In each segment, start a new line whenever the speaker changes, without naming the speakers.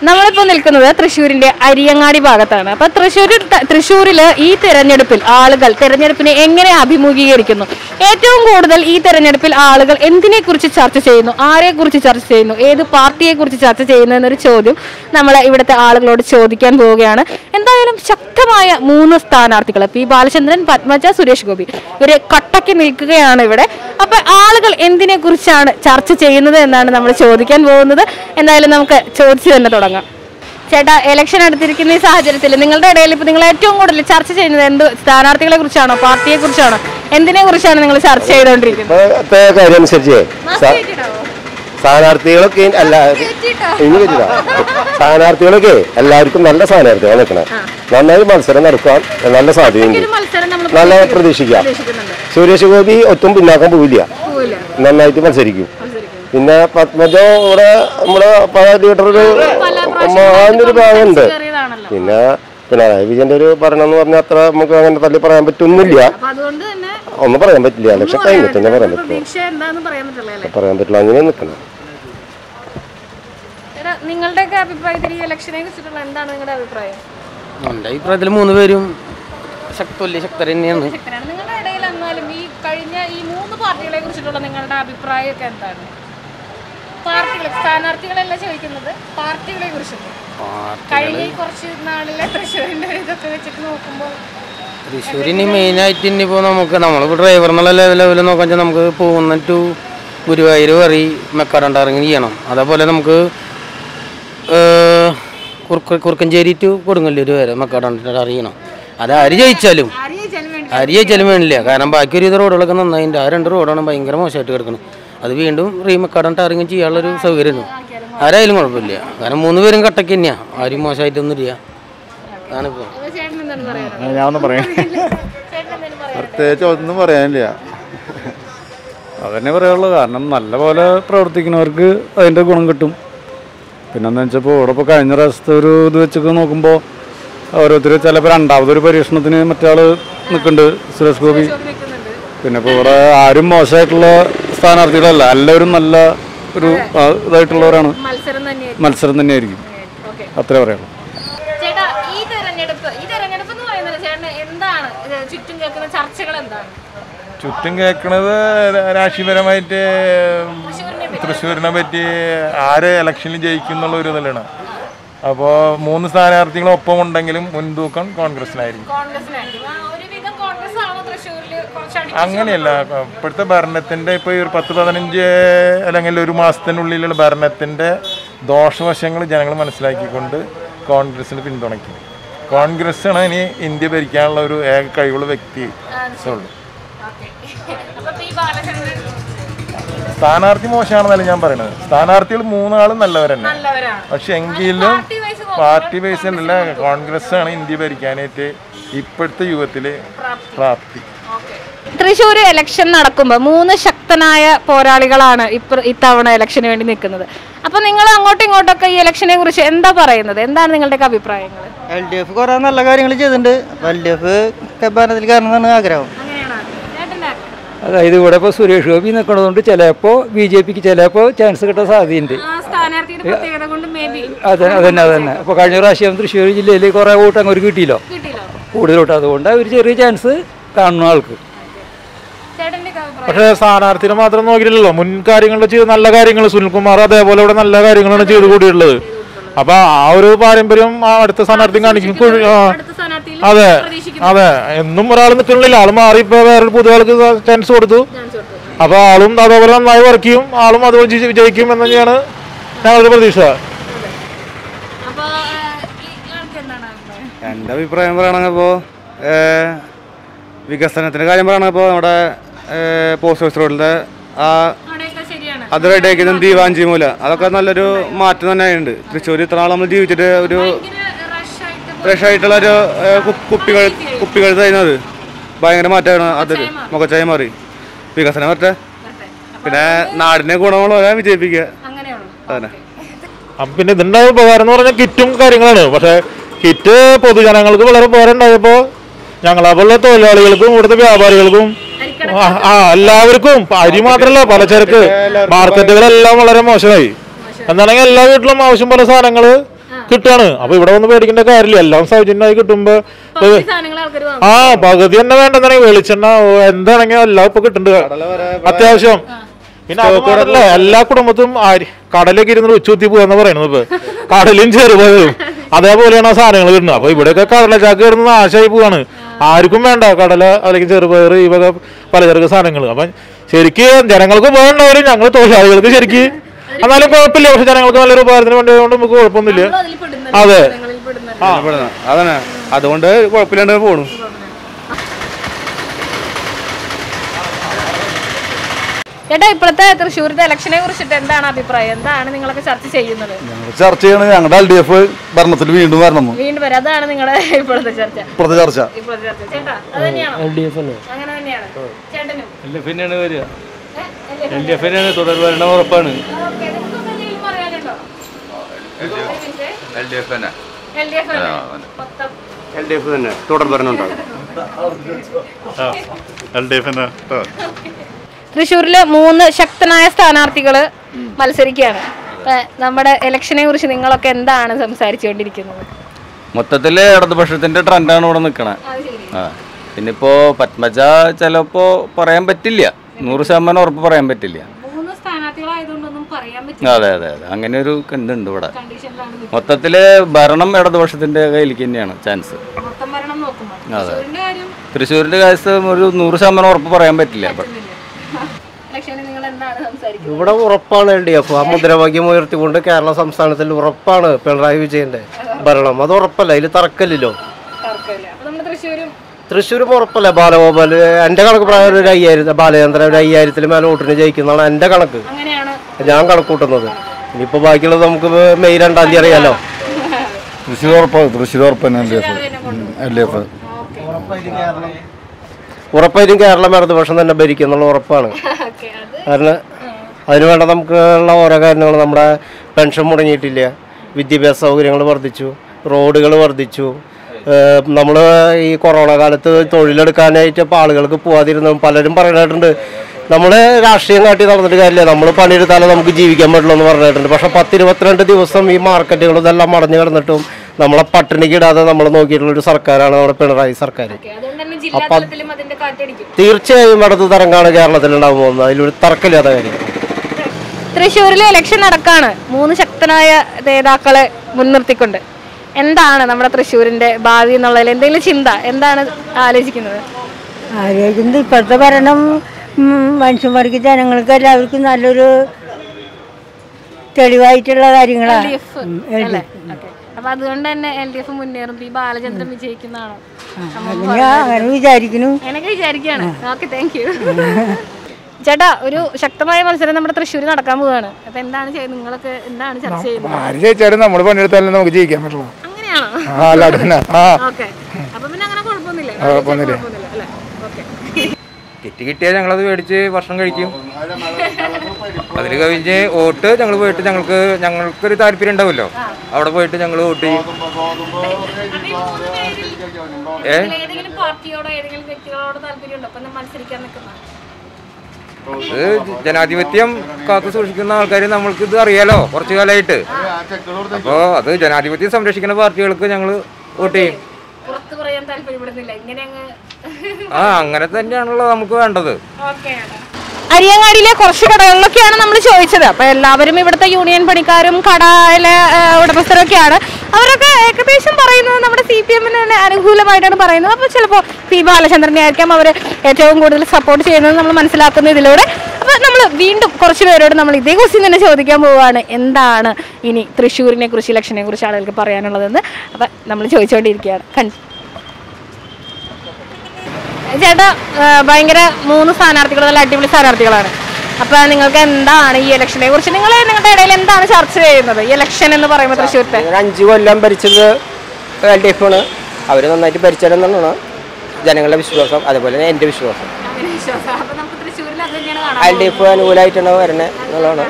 നമ്മളിപ്പോ നിൽക്കുന്നത് തൃശ്ശൂരിന്റെ അരിയങ്ങാടി ഭാഗത്താണ് അപ്പൊ തൃശ്ശൂർ തൃശ്ശൂരില് ഈ തെരഞ്ഞെടുപ്പിൽ ആളുകൾ തെരഞ്ഞെടുപ്പിനെ എങ്ങനെ അഭിമുഖീകരിക്കുന്നു ഏറ്റവും കൂടുതൽ ഈ തെരഞ്ഞെടുപ്പിൽ ആളുകൾ എന്തിനെ കുറിച്ച് ചർച്ച ചെയ്യുന്നു ആരെ കുറിച്ച് ചർച്ച ചെയ്യുന്നു ഏത് പാർട്ടിയെ കുറിച്ച് ചർച്ച ചെയ്യുന്നു എന്നൊരു ചോദ്യം നമ്മൾ ഇവിടുത്തെ ആളുകളോട് ചോദിക്കാൻ പോവുകയാണ് എന്തായാലും ശക്തമായ മൂന്ന് സ്ഥാനാർത്ഥികൾ പി ബാലചന്ദ്രൻ പത്മജ സുരേഷ് ഗോപി ഇവര് കട്ടക്കി നിൽക്കുകയാണ് ഇവിടെ അപ്പൊ ആളുകൾ എന്തിനെ കുറിച്ചാണ് ചർച്ച ചെയ്യുന്നത് എന്നാണ് നമ്മൾ ചോദിക്കാൻ പോകുന്നത് എന്തായാലും നമുക്ക് ചോദിച്ചു തന്നെ തുടങ്ങാം ചേട്ടാ ഇലക്ഷൻ അടുത്തിരിക്കുന്ന ഈ സാഹചര്യത്തിൽ നിങ്ങളുടെ ഇടയിൽ ഇപ്പൊ നിങ്ങൾ ഏറ്റവും കൂടുതൽ ചർച്ച ചെയ്യുന്നത് എന്ത് സ്ഥാനാർത്ഥികളെ കുറിച്ചാണോ പാർട്ടിയെ കുറിച്ചാണോ എന്തിനെ കുറിച്ചാണ് നിങ്ങൾ ചർച്ച ചെയ്തുകൊണ്ടിരിക്കുന്നത്
ഇപ്പോഴത്തെ കാര്യം അനുസരിച്ച് സ്ഥാനാർത്ഥികളൊക്കെ അല്ല ഇനി പറ്റില്ല സ്ഥാനാർത്ഥികളൊക്കെ എല്ലാവർക്കും നല്ല സ്ഥാനാർത്ഥികളാണ് നിൽക്കണേ നന്നായി മത്സരം നടക്കാൻ നല്ല സാധ്യതയുണ്ട്
മത്സരം നമ്മൾ
നല്ല പ്രതീക്ഷിക്കാം സുരേഷ് ഗോപി ഒട്ടും പിന്നാക്കാൻ പോവില്ല നന്നായിട്ട് മത്സരിക്കും പിന്നെ പത്മജ ഇവിടെ നമ്മുടെ പല ലീഡർ ഒരു ഒരു ഭാഗമുണ്ട് പിന്നെ പിണറായി വിജയന്റെ ഒരു ഭരണം എന്ന് പറഞ്ഞാൽ അത്ര നമുക്ക് അങ്ങനെ തള്ളി പറയാൻ പറ്റൊന്നുമില്ല
അപ്പൊ അതുകൊണ്ട് തന്നെ
ഒന്നും പറയാൻ പറ്റില്ല ഇലക്ഷൻ കഴിഞ്ഞിട്ട് തന്നെ പറയാൻ പറ്റുള്ളൂ
പ്രതീക്ഷ എന്താന്ന് പറയാൻ പറ്റില്ല അല്ലേ
പറയാൻ പറ്റില്ല അങ്ങനെ നിൽക്കണം
ചേട്ടാ നിങ്ങളുടെയൊക്കെ അഭിപ്രായത്തിൽ ഈ ഇലക്ഷനെ കുറിച്ചിട്ടുള്ള എന്താണ് നിങ്ങളുടെ അഭിപ്രായം
എൻ്റെ അഭിപ്രായത്തിൽ മൂന്ന് പേരും ശക്ത വലിയ ശക്തർ തന്നെയാണ്
ശക്തരാണ് നിങ്ങളുടെ ഇടയിൽ എന്നാലും ഈ കഴിഞ്ഞ ഈ മൂന്ന് പാർട്ടികളെ കുറിച്ചിട്ടുള്ള നിങ്ങളുടെ അഭിപ്രായമൊക്കെ എന്താണ് പാർട്ടികൾ സ്ഥാനാർത്ഥികളല്ല ചോദിക്കുന്നത് പാർട്ടികളെ കുറിച്ചിട്ട് കഴിഞ്ഞ ഈ കുറച്ച് നാളിലെ തൃശ്ശൂരിന്റെ ഒരു ഇതൊക്കെ വെച്ചിട്ട് നോക്കുമ്പോൾ
തൃശ്ശൂരിന് മെയിനായിട്ട് ഇനിയിപ്പോൾ നമുക്ക് നമ്മളിപ്പോൾ ഡ്രൈവർ എന്നുള്ള ലെവൽ ലെവലിൽ നോക്കാൻ വെച്ചാൽ നമുക്ക് പോകുന്ന ടു ഗുരുവായൂർ വറി മെക്കാടണ്ടാറങ്ങി ചെയ്യണം അതേപോലെ നമുക്ക് ഏഹ്, കുറുക്ക കുറുക്കഞ്ചേരി ടു കൊടുങ്ങല്ലൂർ വരെ മെക്കാടണ്ടാറ് അറിയണം അത് ആര് ജയിച്ചാലും ആര് ജയിച്ചാലും വേണില്ല കാരണം ബാക്കി ഒരു ഇത് റോഡുകളൊക്കെ നന്നായിട്ടുണ്ട് ആ രണ്ട് റോഡാണ് ഭയങ്കര മോശമായിട്ട് കിടക്കുന്നത് അത് വീണ്ടും റീമെക്കാടൻ ടാറിങ് ചെയ്യാനുള്ളൊരു സൗകര്യമാണ് ആരായാലും കുഴപ്പമില്ല കാരണം മൂന്ന് പേരും കട്ടക്ക് തന്നെയാണ് ആരും മോശമായിട്ടൊന്നും ഇല്ല അതാണിപ്പോൾ
ചേട്ടൻ എന്താണ് പറയാറ്
ഞാൻ ഒന്നും പറയാം
ചേട്ടൻ എന്തെങ്കിലും പറയാം
പ്രത്യേകിച്ച് ഒന്നും പറയാനില്ല അതന്നെ പറയുള്ളൂ കാരണം നല്ല പോലെ പ്രവർത്തിക്കുന്നവർക്ക് അതിൻ്റെ ഗുണം കിട്ടും പിന്നെന്താ വെച്ചപ്പോൾ ഇവിടെ ഇപ്പോൾ കഴിഞ്ഞ പ്രാവശ്യത്തെ ഒരു ഇത് വെച്ചൊക്കെ നോക്കുമ്പോൾ ഓരോരുത്തർ ചിലപ്പോൾ രണ്ടാമതൊരു പരീക്ഷണത്തിന് മറ്റാൾ നിൽക്കുന്നുണ്ട് സുരേഷ് ഗോപി പിന്നെ ഇപ്പോൾ ഇവിടെ ആരും മോശമായിട്ടുള്ള സ്ഥാനാർത്ഥികളല്ല എല്ലാവരും നല്ല ഒരു ആ, ഇതായിട്ടുള്ളവരാണ്
മത്സരം തന്നെയായിരിക്കും
മത്സരം തന്നെയായിരിക്കും
ഓക്കെ
അത്രേ പറയുള്ളൂ
ചേട്ടാ ഈ തെരഞ്ഞെടുപ്പ് ഈ തെരഞ്ഞെടുപ്പ് എന്ന് പറയുന്നത് ചേട്ടന് എന്താണ് ഇത് ചുറ്റും കേൾക്കുന്ന ചർച്ചകൾ എന്താണ്
ചുറ്റും കേൾക്കുന്നത് രാഷ്ട്രീയപരമായിട്ട് തൃശ്ശൂരിനെ പറ്റി ആര് ഇലക്ഷനിൽ ജയിക്കും എന്നുള്ള ഒരു ഇതിലാണ് അപ്പോൾ മൂന്ന് സ്ഥാനാർത്ഥികൾ ഒപ്പം ഉണ്ടെങ്കിലും മുൻതൂക്കം കോൺഗ്രസിനായിരിക്കും
കോൺഗ്രസിനായിരിക്കും ആ, ഒരുവിധം കോൺഗ്രസ് ആണോ തൃശ്ശൂരിൽ കുറച്ച് അടി
അങ്ങനെയല്ല ഇപ്പോഴത്തെ ഭരണത്തിൻ്റെ ഇപ്പോൾ ഈ ഒരു പത്ത് പതിനഞ്ച് അല്ലെങ്കിൽ ഒരു മാസത്തിനുള്ളിലുള്ള ഭരണത്തിൻ്റെ ദോഷവശങ്ങൾ ജനങ്ങൾ മനസ്സിലാക്കിക്കൊണ്ട് കോൺഗ്രസിന് പിന്തുണയ്ക്കും കോൺഗ്രസ്സാണ് ഇനി ഇന്ത്യ ഭരിക്കാനുള്ള ഒരു ഏക കഴിവുള്ള വ്യക്തി ഉള്ളൂ
ഓക്കെ അപ്പൊ പി ബാലചന്ദ്രൻ
സ്ഥാനാർത്ഥി മോശമാണെന്നല്ല ഞാൻ പറയുന്നത് സ്ഥാനാർത്ഥികൾ മൂന്നാളും നല്ലവരെന്നെ
നല്ലവരാണ്
പക്ഷെ എങ്കിലും
പാർട്ടി വൈസ്
പാർട്ടി ബേസിലല്ല കോൺഗ്രസ് ആണ് ഇന്ത്യ ഭരിക്കാനായിട്ട് ഇപ്പോഴത്തെ യുഗത്തില് പ്രാപ്തി
തൃശ്ശൂർ ഇലക്ഷൻ നടക്കുമ്പോൾ മൂന്ന് ശക്തനായ പോരാളികളാണ് ഇപ്പ ഇത്തവണ ഇലക്ഷന് വേണ്ടി നിൽക്കുന്നത് അപ്പൊ നിങ്ങൾ അങ്ങോട്ടും ഇങ്ങോട്ടൊക്കെ ഈ ഇലക്ഷനെ കുറിച്ച് എന്താ പറയുന്നത് എന്താണ് നിങ്ങളുടെയൊക്കെ അഭിപ്രായങ്ങൾ
എൽ ഡി എഫ് കുറേ നല്ല കാര്യങ്ങൾ ചെയ്തിട്ടുണ്ട് എൽ ഡി എഫ് ഭരണത്തിൽ കയറണമെന്നാണ് ആഗ്രഹം
അങ്ങനെയാണോ ചേട്ടൻ്റെ
അതായത് ഇവിടെ ഇപ്പോൾ സുരേഷ് ഗോപി നിൽക്കുന്നതുകൊണ്ട് ചിലപ്പോൾ ബി ജെ പിക്ക് ചിലപ്പോൾ ചാൻസ് കിട്ടാൻ സാധ്യതയുണ്ട്
ആ സ്ഥാനാർത്ഥിയുടെ പ്രത്യേകത കൊണ്ട് മേ ബി
അതെ അതന്നെ അതന്നെ അപ്പോൾ കഴിഞ്ഞ പ്രാവശ്യം തൃശ്ശൂർ ജില്ലയിൽ കുറേ വോട്ട് അങ്ങോട്ട് കിട്ടിയല്ലോ
കിട്ടിയില്ലോ
കൂടുതൽ വോട്ട് അതുകൊണ്ട് ഒരു ചെറിയ ചാൻസ് കാണുന്ന ആൾക്ക്
ചേട്ടൻ്റെ അഭിപ്രായം
പക്ഷേ സ്ഥാനാർത്ഥിനെ മാത്രം നോക്കിയില്ലല്ലോ മുൻ കാര്യങ്ങൾ ചെയ്ത് നല്ല കാര്യങ്ങൾ സുനിൽകുമാർ അതേപോലെ ഇവിടെ നല്ല കാര്യങ്ങളാണ് ചെയ്തു കൂടിയുള്ളത് അപ്പൊ ആ ഒരു പാരമ്പര്യം ആ അടുത്ത സ്ഥാനാർത്ഥി കാണിക്കും കുഴി- ആ,
അടുത്ത സ്ഥാനാർത്ഥിയിൽ
അതെ
പ്രതീക്ഷിക്കുന്നു
അതെ എന്നും ഒരാൾ നിൽക്കണില്ല ആള് മാറി ഇപ്പൊ വേറൊരു പുതിയ ആൾക്ക് ചാൻസ് കൊടുത്തു അപ്പൊ ആളും അതേപോലെ നന്നായി വർക്ക് ചെയ്യും ആളും അതുപോലെ വിജയി- വിജയിക്കും എന്ന് തന്നെയാണ് ഞങ്ങളുടെ പ്രതീക്ഷ
അപ്പൊ ഈ ആൾക്ക് എന്താണ് അഭിപ്രായം
എൻ്റെ അഭിപ്രായം പറയുകയാണെങ്കിൽ ഇപ്പോൾ വികസനത്തിൻ്റെ കാര്യം പറയുകയാണെങ്കിൽ ഇപ്പോൾ നമ്മുടെ പോസ്റ്റ് ഓഫീസ് റോഡിൻ്റെ ആ
അവിടെയൊക്കെ ശരിയാണ്
അത് റെഡിയാക്കിയതും ദീവാഞ്ചി മൂല അതൊക്കെ നല്ലൊരു മാറ്റം തന്നെയുണ്ട് തൃശ്ശൂർ ഇത്ര നാൾ നമ്മൾ ജീവിച്ചിട്ട് ഒരു
റഷായിട്ട്
ഫ്രഷ് ആയിട്ടുള്ള ഒരു ഏഹ്, കു- കുപ്പികൾ കുപ്പികൾ തരുന്നത് ഭയങ്കര മാറ്റമാണ് അതൊരു മുഖച്ചായ മാറി വികസനം വരട്ടെ പിന്നെ നാടിനെ ഗുണമുള്ള വിജയിപ്പിക്കുക
അങ്ങനെയുള്ളൂ
അതന്നെ
അപ്പൊ പിന്നെ ഇതിന്റെ ഉപകാരം എന്ന് പറഞ്ഞാൽ കിറ്റും കാര്യങ്ങളാണ് പക്ഷെ കിറ്റ് പൊതുജനങ്ങൾക്ക് വളരെ ഉപകാരം ഉണ്ടായപ്പോ ഞങ്ങളെപ്പോലുള്ള തൊഴിലാളികൾക്കും ഇവിടുത്തെ വ്യാപാരികൾക്കും ആ, ആ എല്ലാവർക്കും അരി മാത്രമല്ല പലചരക്ക് മാർക്കറ്റുകളെല്ലാം വളരെ മോശമായി എന്നാണെങ്കിൽ എല്ലാ വീട്ടിലും ആവശ്യം പോലെ സാധനങ്ങള് കിട്ടുകയാണ് അപ്പൊ ഇവിടെ വന്ന് പേടിക്കേണ്ട കാര്യമില്ല എല്ലാം സൗജന്യമായി കിട്ടുമ്പോ
പകുതി സാധനങ്ങൾ ആൾക്കാർ വാങ്ങും
ആ പകുതി തന്നെ വേണ്ടെന്നുണ്ടെങ്കിൽ വെളിച്ചെണ്ണ ഓ, എന്താണെങ്കിലും എല്ലാം ഇപ്പൊ കിട്ടുന്നുണ്ട് അത്യാവശ്യം പിന്നെ അത് മാത്രല്ല എല്ലാ കുടുംബത്തും ആര് കടലൊക്കെ ഇരുന്ന് ഉച്ചൂത്തി പോവാന്ന് പറയുന്നത് ഇപ്പൊ കടലും ചെറുപയറും അതേപോലെയാണ് ആ സാധനങ്ങൾ കിട്ടുന്നത് അപ്പൊ ഇവിടെയൊക്കെ കടലച്ചാക്ക് കിടന്ന് നാശമായി പോവാണ് ആർക്കും വേണ്ട കടല അല്ലെങ്കിൽ ചെറുപയർ ഈ വക പലചരക്ക് സാധനങ്ങൾ അപ്പൊ ശരിക്ക് ജനങ്ങൾക്ക് ഉപകാരമുണ്ടായാലും ഞങ്ങൾ തൊഴിലാളികൾക്ക് ശരിക്ക് എന്നാലും കുഴപ്പമില്ല പക്ഷെ ജനങ്ങൾക്ക് നല്ലൊരു ഉപകാരത്തിന് വേണ്ടി കൊണ്ട് നമുക്ക് കുഴപ്പമൊന്നുമില്ല
അതിൽ പെടുന്ന
അതെ
ജനങ്ങളിൽ പെടുന്ന
അതന്നെ അതുകൊണ്ട് കുഴപ്പമില്ലാണ്ട് പോണു
ചേട്ടാ ഇപ്പോഴത്തെ തൃശ്ശൂരിന്റെ ഇലക്ഷനെ കുറിച്ചിട്ട് എന്താണ് അഭിപ്രായം എന്താണ് നിങ്ങളൊക്കെ ചർച്ച ചെയ്യുന്നത്
ചർച്ച ചെയ്യണത് ഞങ്ങളുടെ എൽ ഡി എഫ് ഭരണത്തിൽ വീണ്ടും വരണം
വീണ്ടും വരാം അതാണ് നിങ്ങളുടെ ഇപ്പോഴത്തെ ചർച്ച
ഇപ്പോഴത്തെ ചർച്ച
ഇപ്പോഴത്തെ ചർച്ച ചേട്ടാ അത് തന്നെയാണോ അങ്ങനെ തന്നെയാണ് ചേട്ടനും
എൽ എഫ് തന്നെയാണ് വരിക
ഏ? അല്ലേ?
എൽ ഡി എഫ് തന്നെയാണ് തുടർ ഭരണം ഉറപ്പാണ്
ഓക്കേ, നിങ്ങൾക്കൊന്നും എന്തെങ്കിലും പറയാനുണ്ടോ? ഒരു മിനിറ്റ്.
എൽ ഡി എഫ് തന്നെ
LDF അല്ലേ? മൊത്തം
എൽ ഡി എഫ് തന്നെ തുടർ ഭരണം ഉണ്ടാകും
എൽ ഡി എഫ്
തൃശ്ശൂരില് മൂന്ന് ശക്തനായ സ്ഥാനാർത്ഥികള് മത്സരിക്കുകയാണ് അപ്പൊ നമ്മുടെ ഇലക്ഷനെ കുറിച്ച് നിങ്ങളൊക്കെ എന്താണ് സംസാരിച്ചുകൊണ്ടിരിക്കുന്നത്
മൊത്തത്തിൽ ഇടതുപക്ഷത്തിന്റെ ട്രെൻഡാണ് ഇവിടെ നിൽക്കണേ ആ പിന്നിപ്പോ പത്മജ ചിലപ്പോ പറയാൻ പറ്റില്ല നൂറ് ശതമാനം ഉറപ്പ് പറയാൻ പറ്റില്ല
മൂന്ന് സ്ഥാനാർത്ഥികളായതുകൊണ്ടൊന്നും പറയാൻ പറ്റില്ല
അതെ അതെ അതെ അങ്ങനെ ഒരു ഇതുണ്ട് ഇവിടെ
കണ്ടീഷനിലാണ്
മൊത്തത്തില് ഭരണം ഇടതുപക്ഷത്തിന്റെ കയ്യിലേക്ക് തന്നെയാണ് ചാൻസ്
മൊത്തം ഭരണം നോക്കുമ്പോൾ
അതെ.
തൃശ്ശൂരിന്റെ കാര്യം
തൃശ്ശൂരിന്റെ കാര്യം ഒരു നൂറ് ശതമാനം ഉറപ്പ് പറയാൻ പറ്റില്ല ഇവിടെ
ഇലക്ഷനിൽ നിങ്ങൾ എന്താണ് സംസാരിക്കുന്നത്
ഇവിടെ ഉറപ്പാണ് എൽ ഡി എഫ് ആ മുദ്രാവാക്യം ഉയർത്തിക്കൊണ്ട് കേരള സംസ്ഥാനത്തിൽ ഉറപ്പാണ് പിണറായി വിജയന്റെ ഭരണം അത് ഉറപ്പല്ല അതിൽ തർക്കമില്ലല്ലോ
തർക്കമില്ല അപ്പൊ നമ്മുടെ തൃശ്ശൂരും
തൃശ്ശൂരും ഉറപ്പല്ല ബാലഗോപാൽ എൻ്റെ കണക്ക് പ്രകാരം ഒരു അയ്യായിരം ബാലചന്ദ്രൻ ഒരു അയ്യായിരത്തിൽ മേലെ വോട്ടിന് ജയിക്കുന്നതാണ് എൻ്റെ കണക്ക്
അങ്ങനെയാണ്
ഞാൻ കണക്ക് കൂട്ടുന്നത് ഇനിയിപ്പോൾ ബാക്കിയുള്ളത് നമുക്ക് മെയ് രണ്ടാം തീയതി അറിയാലോ
തൃശ്ശൂർ ഉറപ്പ് തൃശ്ശൂർ ഉറപ്പ് തന്നെ L D F L D F
ഉറപ്പായിട്ടും കേരളം ഇടതുപക്ഷം തന്നെ ഭരിക്കുന്നുള്ള ഉറപ്പാണ്
ഓക്കെ അത്
കാരണം അതിന് വേണ്ട നമുക്കുള്ള ഓരോ കാര്യങ്ങൾ നമ്മുടെ പെൻഷൻ മുടങ്ങിയിട്ടില്ല വിദ്യാഭ്യാസ സൗകര്യങ്ങൾ വർദ്ധിച്ചു റോഡുകൾ വർദ്ധിച്ചു നമ്മൾ ഈ കൊറോണ കാലത്ത് തൊഴിലെടുക്കാനായിട്ട് ഇപ്പോൾ ആളുകൾക്ക് പോവാതിരുന്ന പലരും പറയാനായിട്ടുണ്ട് നമ്മൾ രാഷ്ട്രീയം കാട്ടി നടന്നിട്ട് കാര്യമില്ല നമ്മൾ പണിയെടുത്താലേ നമുക്ക് ജീവിക്കാൻ പറ്റുള്ളൂ എന്ന് പറഞ്ഞിട്ടുണ്ട് പക്ഷെ പത്തിരുപത്തിരണ്ട് ദിവസം ഈ മാർക്കറ്റുകൾ ഇതെല്ലാം മടഞ്ഞു കിടന്നിട്ടും നമ്മളെ പട്ടിണിക്ക് ഇടാതെ നമ്മൾ നോക്കിയിട്ടുള്ള ഒരു സർക്കാരാണ് നമ്മുടെ പിണറായി സർക്കാർ
ഓക്കെ അതുകൊണ്ട് തന്നെ ജില്ലാ തലത്തിലും അതിന്റെ കാറ്റടിക്കും
തീർച്ചയായും ഇടത് തരംഗമാണ് കേരളത്തിൽ ഉണ്ടാകാൻ പോകുന്നത് അതിലൊരു തർക്കമില്ലാത്ത കാര്യം
തൃശ്ശൂരിൽ ഇലക്ഷൻ നടക്കാണ് മൂന്ന് ശക്തനായ നേതാക്കളെ മുൻനിർത്തിക്കൊണ്ട് എന്താണ് നമ്മുടെ തൃശ്ശൂരിന്റെ ഭാവി എന്നുള്ളതിൽ എന്തെങ്കിലും ചിന്ത എന്താണ് ആലോചിക്കുന്നത്
ആലോചിക്കുന്നത് ഇപ്പോഴത്തെ ഭരണം ഉം, മനുഷ്യന്മാർക്ക് ജനങ്ങൾക്ക് എല്ലാവർക്കും നല്ലൊരു തെളിവായിട്ടുള്ള കാര്യങ്ങളാണ്
LDF അല്ലേ? Okay. അപ്പൊ അതുകൊണ്ട് തന്നെ എൽ ഡി എഫ് മുന്നേറും പി ബാലചന്ദ്രൻ വിജയിക്കുന്നതാണോ
ഞാൻ അങ്ങനെ വിചാരിക്കുന്നു
അങ്ങനെയൊക്കെ വിചാരിക്കുകയാണ് ഓക്കെ താങ്ക് യു ചേട്ടാ ഒരു ശക്തമായ മത്സരം നമ്മുടെ തൃശ്ശൂർ നടക്കാൻ പോവുകയാണ് അപ്പൊ എന്താണ് ചെയ്യുന്നത് നിങ്ങളൊക്കെ എന്താണ് ചർച്ച ചെയ്യുന്നത്
ആര് ജയിച്ചാലും നമ്മൾ പണിയെടുത്താലേ നമുക്ക് ജയിക്കാൻ പറ്റുള്ളൂ
അങ്ങനെയാണോ
ആ അല്ല അതന്നെ ആ
ഓക്കെ അപ്പൊ പിന്നെ അങ്ങനെ കുഴപ്പമൊന്നുമില്ല
കുഴപ്പമൊന്നുമില്ല.
കുഴപ്പമൊന്നുമില്ല അല്ലേ ഓക്കെ
കിറ്റ് കിട്ടിയാൽ ഞങ്ങളത് മേടിച്ച് ഭക്ഷണം കഴിക്കും അതിൽ കഴിഞ്ഞ് വോട്ട് ഞങ്ങൾ പോയിട്ട് ഞങ്ങൾക്ക് ഞങ്ങൾക്കൊരു താല്പര്യം ഉണ്ടാവുമല്ലോ അവിടെ പോയിട്ട് ഞങ്ങൾ വോട്ട് ചെയ്യും ഏ
ഏതെങ്കിലും പാർട്ടിയോടോ ഏതെങ്കിലും വ്യക്തികളോടോ താല്പര്യമുണ്ടോ അപ്പൊ മത്സരിക്കാൻ നിൽക്കുന്ന
ഇത് ജനാധിപത്യം കാത്തു സൂക്ഷിക്കുന്ന ആൾക്കാർ നമ്മൾക്ക് ഇത് അറിയാലോ കുറച്ചു കാലമായിട്ട് അപ്പോൾ അത് ജനാധിപത്യം സംരക്ഷിക്കുന്ന പാർട്ടികൾക്ക് ഞങ്ങൾ വോട്ട് ചെയ്യും
പുറത്ത് പറയാൻ താല്പര്യപ്പെടുന്നില്ല ഇങ്ങനെ അങ്ങ്
ആ അങ്ങനെ തന്നെയാണല്ലോ നമുക്ക് വേണ്ടത്
ഓക്കെ അരിയങ്ങാടിയിലെ കുറച്ച് കടകളിലൊക്കെയാണ് നമ്മൾ ചോദിച്ചത് അപ്പൊ എല്ലാവരും ഇവിടുത്തെ യൂണിയൻ പണിക്കാരും കടയിലെ ആ, ഉടമസ്ഥരൊക്കെയാണ് അവരൊക്കെ ഏകദേശം പറയുന്നത് നമ്മുടെ സി പി എമ്മിന് തന്നെ അനുകൂലമായിട്ടാണ് പറയുന്നത് അപ്പോൾ ചിലപ്പോൾ പി ബാലചന്ദ്രനെ ആയിരിക്കാം അവർ ഏറ്റവും കൂടുതൽ സപ്പോർട്ട് ചെയ്യുന്നത് നമ്മൾ മനസ്സിലാക്കുന്ന ഇതിലൂടെ അപ്പോൾ നമ്മൾ വീണ്ടും കുറച്ച് പേരോട് നമ്മൾ ഇതേ ക്വസ്റ്റ്യൻ തന്നെ ചോദിക്കാൻ പോവുകയാണ് എന്താണ് ഇനി തൃശ്ശൂരിനെ കുറിച്ച് ഇലക്ഷനെ കുറിച്ച് ആളുകൾക്ക് പറയാനുള്ളതെന്ന് അപ്പം നമ്മൾ ചോദിച്ചുകൊണ്ടിരിക്കുകയാണ് കൺ ചേട്ടാ ആ, ഭയങ്കര മൂന്ന് സ്ഥാനാർത്ഥികൾ നല്ല അടിപൊളി സ്ഥാനാർത്ഥികളാണ് അപ്പൊ നിങ്ങൾക്ക് എന്താണ് ഈ ഇലക്ഷനെ കുറിച്ച് നിങ്ങൾ നിങ്ങളുടെ ഇടയിൽ എന്താണ് ചർച്ച ചെയ്യുന്നത് ഈ ഇലക്ഷൻ എന്ന് പറയുമ്പോൾ തൃശ്ശൂരത്തെ
ഒരു അഞ്ച് കൊല്ലം ഭരിച്ചത് എൽ ഡി എഫ് ആണ് അവർ നന്നായിട്ട് ഭരിച്ചതെന്നാണ് ജനങ്ങളുടെ വിശ്വാസം അതുപോലെ തന്നെ എൻ്റെ വിശ്വാസം എൽ ഡി എഫ് അനുകൂലമായിട്ടാണ് വരുന്നത് എന്നുള്ളതാണ്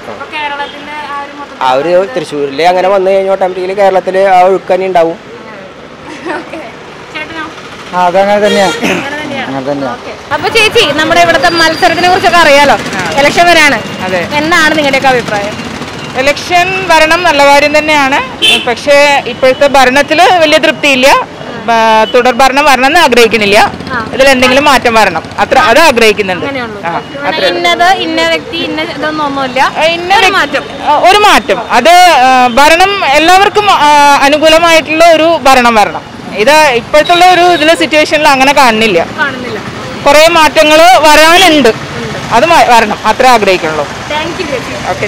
ആ ഒരു തൃശ്ശൂരിൽ അങ്ങനെ വന്നു കഴിഞ്ഞാൽ ഓട്ടോമാറ്റിക്കലി കേരളത്തിൽ ആ ഒഴുക്ക് തന്നെ ഉണ്ടാവും
അതങ്ങനെ തന്നെയാണ് അങ്ങനെ തന്നെയാണ്
അപ്പൊ ചേച്ചി നമ്മുടെ ഇവിടുത്തെ മത്സരത്തിനെ കുറിച്ചൊക്കെ അറിയാലോ ഇലക്ഷൻ വരാണ് എന്താണ് നിങ്ങളുടെയൊക്കെ അഭിപ്രായം
ഇലക്ഷൻ ഭരണം നല്ല കാര്യം തന്നെയാണ് പക്ഷേ ഇപ്പോഴത്തെ ഭരണത്തിൽ വലിയ തൃപ്തിയില്ല ബ- തുടർ ഭരണം വരണം എന്ന് ആഗ്രഹിക്കുന്നില്ല ഇതിൽ എന്തെങ്കിലും മാറ്റം വരണം അത്ര അത് ആഗ്രഹിക്കുന്നുണ്ട് ആ, അത്രേ ഉള്ളൂ.
ഇന്നത് ഇന്ന വ്യക്തി ഇന്ന ഇതൊന്നൊന്നുമില്ല ഒരു മാറ്റം
ആ, ഒരു മാറ്റം അത് ആ, ഭരണം എല്ലാവർക്കും ആ, അനുകൂലമായിട്ടുള്ള ഒരു ഭരണം വരണം ഇത് ഇപ്പോഴത്തുള്ള ഒരു ഇതിലെ സിറ്റുവേഷനിൽ അങ്ങനെ കാണുന്നില്ല
കാണുന്നില്ല
കുറേ മാറ്റങ്ങൾ വരാനുണ്ട് അത് മ- വരണം അത്ര ആഗ്രഹിക്കുള്ളൂ
താങ്ക് യു ചേച്ചി
ഓക്കെ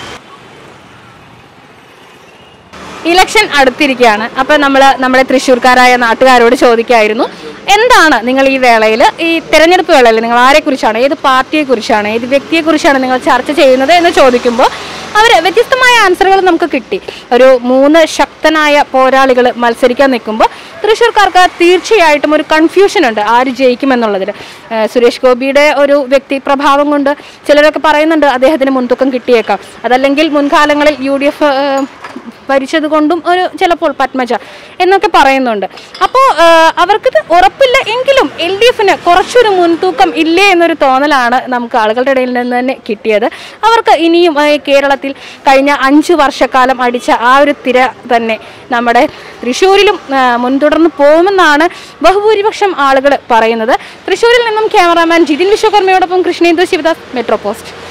ഇലക്ഷൻ അടുത്തിരിക്കുകയാണ് അപ്പൊ നമ്മൾ നമ്മുടെ തൃശ്ശൂർക്കാരായ നാട്ടുകാരോട് ചോദിക്കായിരുന്നു എന്താണ് നിങ്ങൾ ഈ വേളയിൽ ഈ തെരഞ്ഞെടുപ്പ് വേളയിൽ നിങ്ങൾ ആരെക്കുറിച്ചാണ് ഏത് പാർട്ടിയെ കുറിച്ചാണ് ഏത് വ്യക്തിയെ കുറിച്ചാണ് നിങ്ങൾ ചർച്ച ചെയ്യുന്നത് എന്ന് ചോദിക്കുമ്പോൾ അവർ വ്യത്യസ്തമായ ആൻസറുകൾ നമുക്ക് കിട്ടി ഒരു മൂന്ന് ശക്തനായ പോരാളികൾ മത്സരിക്കാൻ നിൽക്കുമ്പോൾ തൃശ്ശൂർക്കാർക്ക് തീർച്ചയായിട്ടും ഒരു കൺഫ്യൂഷൻ ഉണ്ട് ആര് ജയിക്കുമെന്നുള്ളതിൽ ഏഹ് സുരേഷ് ഗോപിയുടെ ഒരു വ്യക്തി പ്രഭാവം കൊണ്ട് ചിലരൊക്കെ പറയുന്നുണ്ട് അദ്ദേഹത്തിന് മുൻതൂക്കം കിട്ടിയേക്കാം അതല്ലെങ്കിൽ മുൻകാലങ്ങളിൽ യു ഡി എഫ് ഭരിച്ചത് കൊണ്ടും ഒരു ചിലപ്പോൾ പത്മജ എന്നൊക്കെ പറയുന്നുണ്ട് അപ്പോൾ അവർക്കിത് ഉറപ്പില്ല എങ്കിലും എൽ ഡി എഫിന് കുറച്ചൊരു മുൻതൂക്കം ഇല്ലേ എന്നൊരു തോന്നലാണ് നമുക്ക് ആളുകളുടെ ഇടയിൽ നിന്ന് തന്നെ കിട്ടിയത് അവർക്ക് ഇനിയും ഏഹ്, കേരളത്തിൽ കഴിഞ്ഞ അഞ്ചു വർഷക്കാലം അടിച്ച ആ ഒരു തിര തന്നെ നമ്മുടെ തൃശ്ശൂരിലും ഏഹ്, മുൻതുടർന്ന് പോകുമെന്നാണ് ബഹുഭൂരിപക്ഷം ആളുകൾ പറയുന്നത് തൃശ്ശൂരിൽ നിന്നും ക്യാമറാമാൻ ജിതിൻ വിശ്വകർമ്മയോടൊപ്പം കൃഷ്ണേന്ദു ശിവദാസ് മെട്രോ പോസ്റ്റ്